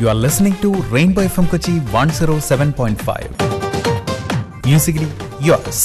You are listening to Rainbow FM Kochi 107.5. Musically yours.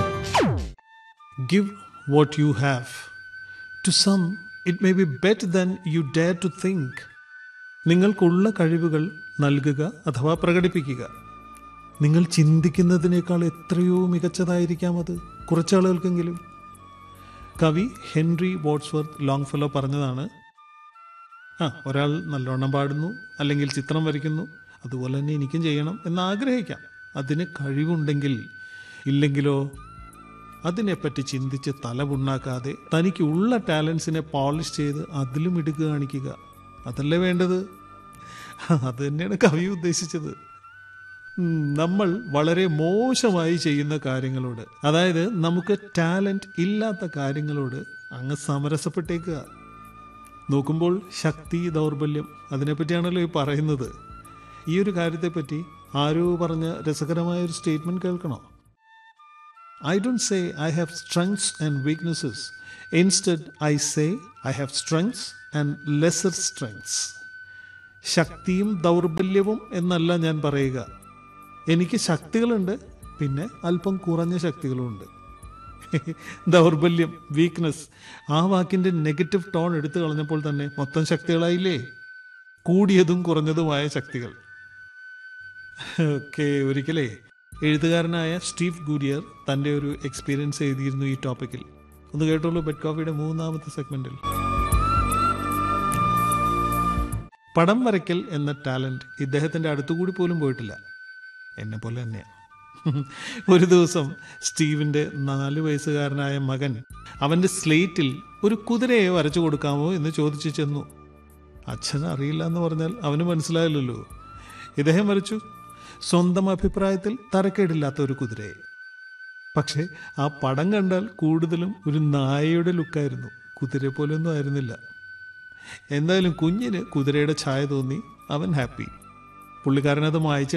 Give what you have. To some, it may be better than you dare to think. നിങ്ങൾക്കുള്ള കഴിവുകൾ നൽകുക അഥവാ പ്രകടിപ്പിക്കുക നിങ്ങൾ ചിന്തിക്കുന്നതിനേക്കാൾ എത്രയോ മികച്ചതായിരിക്കാം അത് കുറച്ചാളുകൾക്കെങ്കിലും കവി ഹെൻറി വോട്ട്സ്വർത്ത് ലോങ് ഫെല്ലോ പറഞ്ഞതാണ് ആ ഒരാൾ നല്ലോണം പാടുന്നു അല്ലെങ്കിൽ ചിത്രം വരയ്ക്കുന്നു അതുപോലെ തന്നെ എനിക്കും ചെയ്യണം എന്ന് ആഗ്രഹിക്കാം അതിന് കഴിവുണ്ടെങ്കിൽ ഇല്ലെങ്കിലോ അതിനെപ്പറ്റി ചിന്തിച്ച് തല പുണ്ണാക്കാതെ തനിക്ക് ഉള്ള ടാലൻസിനെ പോളിഷ് ചെയ്ത് അതിലും ഇടുക്ക് കാണിക്കുക അതല്ലേ വേണ്ടത് അത് തന്നെയാണ് കവി ഉദ്ദേശിച്ചത് ഉം, നമ്മൾ വളരെ മോശമായി ചെയ്യുന്ന കാര്യങ്ങളോട് അതായത് നമുക്ക് ടാലന്റ് ഇല്ലാത്ത കാര്യങ്ങളോട് അങ്ങ് സമരസപ്പെട്ടേക്കുക നോക്കുമ്പോൾ ശക്തി ദൗർബല്യം അതിനെപ്പറ്റിയാണല്ലോ ഈ പറയുന്നത് ഈ ഒരു കാര്യത്തെപ്പറ്റി ആരോ പറഞ്ഞ രസകരമായ ഒരു സ്റ്റേറ്റ്മെന്റ് കേൾക്കണോ I don't say I have strengths and weaknesses. Instead, I say I have strengths and lesser strengths. ശക്തിയും ദൗർബല്യവും എന്നല്ല ഞാൻ പറയുക എനിക്ക് ശക്തികളുണ്ട് പിന്നെ അല്പം കുറഞ്ഞ ശക്തികളുമുണ്ട് ദൗർബല്യം വീക്ക്നെസ് ആ വാക്കിന്റെ നെഗറ്റീവ് ടോൺ എടുത്തു കളഞ്ഞപ്പോൾ തന്നെ മൊത്തം ശക്തികളായില്ലേ കൂടിയതും കുറഞ്ഞതുമായ ശക്തികൾ ഓക്കെ ഒരിക്കലേ എഴുത്തുകാരനായ സ്റ്റീവ് ഗൂരിയർ തന്റെ ഒരു എക്സ്പീരിയൻസ് എഴുതിയിരുന്നു ഈ ടോപ്പിക്കിൽ ഒന്ന് കേട്ടോളൂ ബെഡ് കോഫിയുടെ മൂന്നാമത്തെ സെഗ്മെന്റിൽ പടം വരയ്ക്കൽ എന്ന ടാലന്റ് ഇദ്ദേഹത്തിന്റെ അടുത്തുകൂടി പോലും പോയിട്ടില്ല എന്നെ പോലെ തന്നെയാണ് ഒരു ദിവസം സ്റ്റീവിന്റെ നാല് വയസ്സുകാരനായ മകൻ അവന്റെ സ്ലേറ്റിൽ ഒരു കുതിരയെ വരച്ചു കൊടുക്കാമോ എന്ന് ചോദിച്ചു ചെന്നു അച്ഛൻ അറിയില്ല എന്ന് പറഞ്ഞാൽ അവന് മനസ്സിലായില്ലല്ലോ ഇദ്ദേഹം വരച്ചു സ്വന്തം അഭിപ്രായത്തിൽ തരക്കേടില്ലാത്ത ഒരു കുതിരയെ പക്ഷേ ആ പടം കണ്ടാൽ കൂടുതലും ഒരു നായയുടെ ലുക്കായിരുന്നു കുതിരയെ പോലെയൊന്നും ആയിരുന്നില്ല എന്തായാലും കുഞ്ഞിന് കുതിരയുടെ ഛായ തോന്നി അവൻ ഹാപ്പി പുള്ളിക്കാരനത് മായച്ച്